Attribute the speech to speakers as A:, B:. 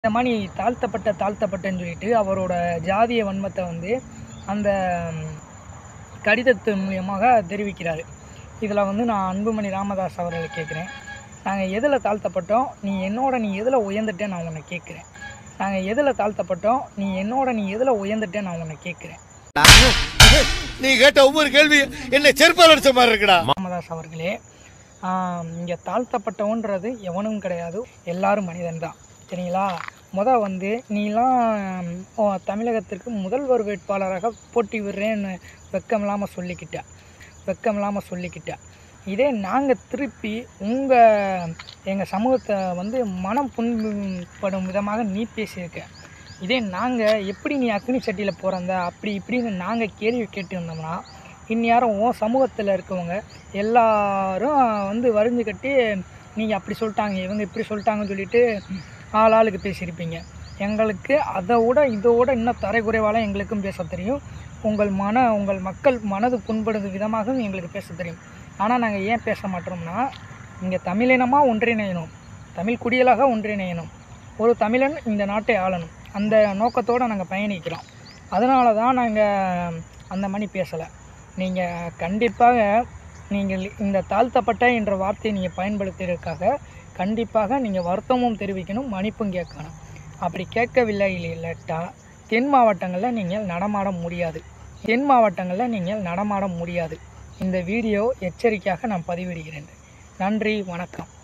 A: இந்த மாதிரி தாழ்த்தப்பட்ட தாழ்த்தப்பட்டன்னு சொல்லிட்டு அவரோட ஜாதிய வன்மத்தை வந்து அந்த ம், கடிதத்தின் மூலியமாக தெரிவிக்கிறார் இதில் வந்து நான் அன்புமணி ராமதாஸ் அவர்களை கேட்குறேன் நாங்கள் எதில் தாழ்த்தப்பட்டோம் நீ என்னோட நீ எதில் உயர்ந்துட்டே நான் உன்னை கேட்குறேன் நாங்கள் எதில் தாழ்த்தப்பட்டோம் நீ என்னோட நீ எதில் உயர்ந்துட்டே நான் உன்னை கேட்குறேன்
B: நீ கேட்ட ஒவ்வொரு கேள்வி என்ன செருப்பால் அடிச்ச மாதிரி இருக்குடா
A: ராமதாஸ் அவர்களே இங்கே தாழ்த்தப்பட்டவன்றது எவனும் கிடையாது எல்லாரும் மனிதன் தான் சரிங்களா முத வந்து நீலாம் ஓ, தமிழகத்திற்கு முதல்வர் வேட்பாளராக போட்டி விடுறேன்னு வெக்கம் இல்லாமல் சொல்லிக்கிட்ட வெக்கம் இல்லாமல் சொல்லிக்கிட்ட இதே நாங்கள் திருப்பி உங்கள் எங்கள் சமூகத்தை வந்து மனம் புண்படும் விதமாக நீ பேசியிருக்க இதே நாங்கள் எப்படி நீ அக்னி சட்டியில் பிறந்த அப்படி இப்படின்னு நாங்கள் கேள்வி கேட்டு வந்தோம்னா இந்நேரம் உன் சமூகத்தில் இருக்கவங்க எல்லாரும் வந்து வரிஞ்சு கட்டி நீங்கள் அப்படி சொல்லிட்டாங்க இவங்க இப்படி சொல்லிட்டாங்கன்னு சொல்லிட்டு ஆள் ஆளுக்கு பேசியிருப்பீங்க எங்களுக்கு அதை விட இதை விட இன்னும் தரைக்குறைவால எங்களுக்கும் பேச தெரியும் உங்கள் மன உங்கள் மக்கள் மனது புண்படுது விதமாகவும் எங்களுக்கு பேச தெரியும் ஆனால் நாங்கள் ஏன் பேச மாட்டோம்னா இங்கே தமிழினமாக ஒன்றிணையணும் தமிழ் குடியலாக ஒன்றிணையணும் ஒரு தமிழன் இந்த நாட்டை ஆளணும் அந்த நோக்கத்தோடு நாங்கள் பயணிக்கிறோம் அதனால தான் நாங்கள் அந்த மாதிரி பேசலை நீங்கள் கண்டிப்பாக நீங்கள் இந்த தாழ்த்தப்பட்ட என்ற வார்த்தையை நீங்கள் பயன்படுத்தியதற்காக கண்டிப்பாக நீங்கள் வருத்தமும் தெரிவிக்கணும் மன்னிப்பும் கேட்கணும் அப்படி கேட்கவில்லை இல்லாட்டா தென் மாவட்டங்களில் நீங்கள் நடமாட முடியாது தென் மாவட்டங்களில் நீங்கள் நடமாட முடியாது இந்த வீடியோ எச்சரிக்கையாக நான் பதிவிடுகிறேன் நன்றி வணக்கம்